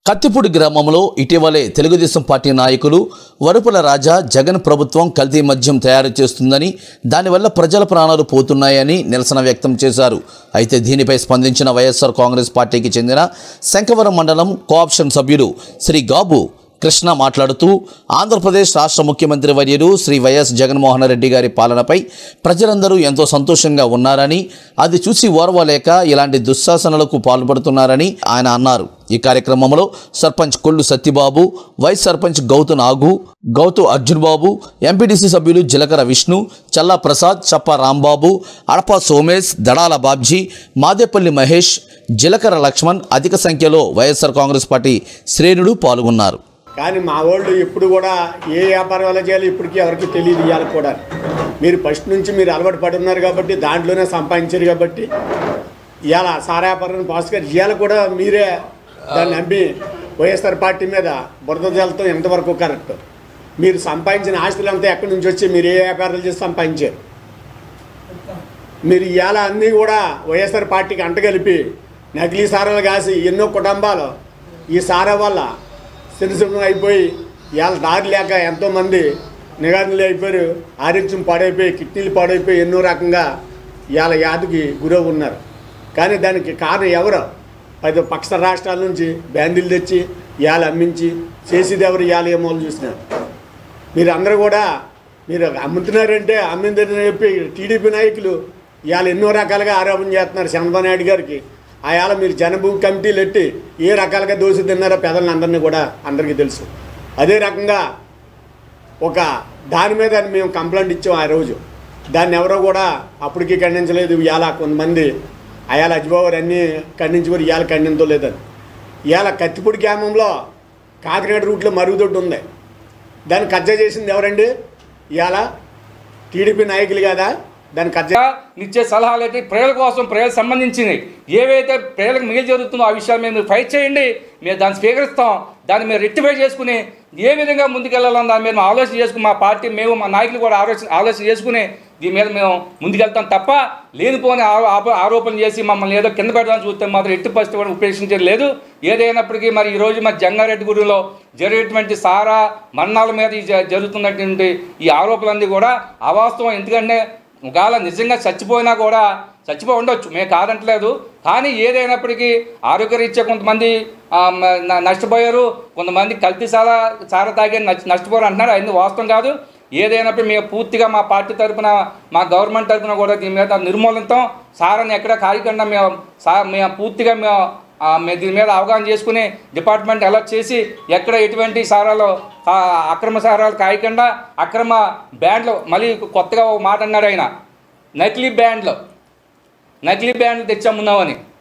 కత్తిపూడి గ్రామంలో ఇటీవలే తెలుగుదేశం పార్టీ నాయకులు వరుపుల రాజా జగన్ ప్రభుత్వం కల్తీ మద్యం తయారు చేస్తుందని దానివల్ల ప్రజల ప్రాణాలు పోతున్నాయని నిరసన వ్యక్తం చేశారు అయితే దీనిపై స్పందించిన వైఎస్ఆర్ కాంగ్రెస్ పార్టీకి చెందిన శంకవరం మండలం కోఆప్షన్ సభ్యుడు శ్రీ గాబు కృష్ణ మాట్లాడుతూ ఆంధ్రప్రదేశ్ రాష్ట్ర ముఖ్యమంత్రి వర్యులు శ్రీ వైఎస్ జగన్మోహన్ రెడ్డి గారి పాలనపై ప్రజలందరూ ఎంతో సంతోషంగా ఉన్నారని అది చూసి ఓర్వలేక ఇలాంటి దుశ్శాసనలకు పాల్పడుతున్నారని ఆయన అన్నారు ఈ కార్యక్రమంలో సర్పంచ్ కొల్లు సత్యబాబు వైస్ సర్పంచ్ గౌతు నాగు గౌతు అర్జున్ బాబు ఎంపీటీసీ సభ్యులు జిలకర విష్ణు చల్లా ప్రసాద్ చప్ప రాంబాబు అడప సోమేశ్ దడాల బాబ్జీ మాదేపల్లి మహేష్ జిలకర లక్ష్మణ్ అధిక సంఖ్యలో వైఎస్ఆర్ కాంగ్రెస్ పార్టీ శ్రేణులు పాల్గొన్నారు కానీ మా వాళ్ళు ఎప్పుడు కూడా ఏ వ్యాపారం ఎలా చేయాలో ఇప్పటికీ ఎవరికి తెలియదు ఇవాళ కూడా మీరు ఫస్ట్ నుంచి మీరు అలవాటు పడి ఉన్నారు కాబట్టి దాంట్లోనే సంపాదించారు కాబట్టి ఇవాళ సారా వ్యాపారం పాస్ గారు ఇవాళ కూడా మీరే దాన్ని నమ్మి వైఎస్ఆర్ పార్టీ మీద బురద జల్లతం ఎంతవరకు కరెక్ట్ మీరు సంపాదించిన ఆస్తులంతా ఎక్కడి నుంచి వచ్చి మీరు ఏ వ్యాపారాలు చేసి సంపాదించారు మీరు ఇవాళ అన్నీ కూడా వైఎస్ఆర్ పార్టీకి అంటగలిపి నకిలీ సారాలు కాసి ఎన్నో కుటుంబాలు ఈ సారా వల్ల సిరిసిమ్మ అయిపోయి ఇవాళ దారి లేక ఎంతోమంది నిగారులు అయిపోయారు ఆరోగ్యం పాడైపోయి కిడ్నీలు పాడైపోయి ఎన్నో రకంగా ఇవాళ యాదికి గురవు ఉన్నారు కానీ దానికి కారణం ఎవరు పది పక్ష రాష్ట్రాల నుంచి బ్యాండీలు తెచ్చి ఇవాళ అమ్మించి చేసేది ఎవరు ఇవాళ ఏమో చూసినారు మీరు అందరూ కూడా మీరు అమ్ముతున్నారంటే అమ్మిందని చెప్పి టీడీపీ నాయకులు ఇవాళ ఎన్నో రకాలుగా ఆరోపణ చేస్తున్నారు చంద్రబాబు నాయుడు గారికి ఆయాల మీరు జనభూమి కమిటీలు ఎట్టి ఏ రకాలుగా దోషి తిన్నారో పెదలను అందరినీ కూడా అందరికీ తెలుసు అదే రకంగా ఒక దాని మీద మేము కంప్లైంట్ ఇచ్చాం ఆ రోజు దాన్ని ఎవరో కూడా అప్పటికి ఖండించలేదు ఇవాళ కొంతమంది అయాల అజ్బాబు అన్నీ ఖండించుకొని ఇవాళ ఖండించలేదని ఇవాళ కత్తిపూడి గ్రామంలో కాకినాడ రూట్లో మరుగుదొడ్డు ఉంది దాన్ని కబ్జా చేసింది ఎవరండి ఇవాళ టీడీపీ నాయకులు కదా దాన్ని కబ్జా ఇచ్చే సలహాలు అయితే ప్రజల కోసం ప్రజలకు సంబంధించినవి ఏవైతే ప్రజలకు మేలు జరుగుతుందో ఆ విషయాలు మేము ఫైట్ చేయండి మేము దాన్ని స్వీకరిస్తాం దాన్ని మేము రెక్టిఫై చేసుకుని ఏ విధంగా ముందుకెళ్ళాలని దాని మీద మేము ఆలోచన చేసుకుని మా పార్టీ మేము మా నాయకులు కూడా ఆలోచన ఆలోచన చేసుకుని దీని మీద మేము ముందుకెళ్తాం తప్ప లేనిపోని ఆరో- ఆప- ఆరోపణలు చేసి మమ్మల్ని ఏదో కింద పెట్టడానికి చూస్తే మాత్రం ఎట్టి పరిస్థితి కూడా ఉపేక్షించేది లేదు ఏదైనప్పటికీ మరి ఈరోజు మరి జంగారెడ్డి గుడిలో జరిగేటువంటి సారా మరణాల మీద ఈ జ- జరుగుతున్నటువంటి ఈ ఆరోపణలన్నీ కూడా అవాస్తవం ఎందుకంటే ఒకవేళ నిజంగా చచ్చిపోయినా కూడా చచ్చిపోయి ఉండొచ్చు మేము కాదంటలేదు కానీ ఏదైనప్పటికీ ఆరోగ్యరీత్యా కొంతమంది ఆ, మ- న- నష్టపోయారు కొంతమంది కల్తీ సారా సారా తాగి నష్ట నష్టపోయారు అంటున్నారు అది వాస్తవం కాదు ఏదైనప్పుడు మేము పూర్తిగా మా పార్టీ తరపున మా గవర్నమెంట్ తరపున కూడా దీని మీద నిర్మూలిస్తాం సారాన్ని ఎక్కడ కాయకుండా మేము సా మేము పూర్తిగా మేము ఆ, మేము దీని మీద అవగాహన చేసుకుని డిపార్ట్మెంట్ అలర్ట్ చేసి ఎక్కడ ఎటువంటి సారాలు ఆ, అక్రమ సారాలు కాయకుండా అక్రమ బ్యాండ్లు మళ్ళీ కొత్తగా ఒక మాట అన్నాడు ఆయన నకిలీ బ్యాండ్లు నకిలీ బ్యాండ్లు తెచ్చామున్నామని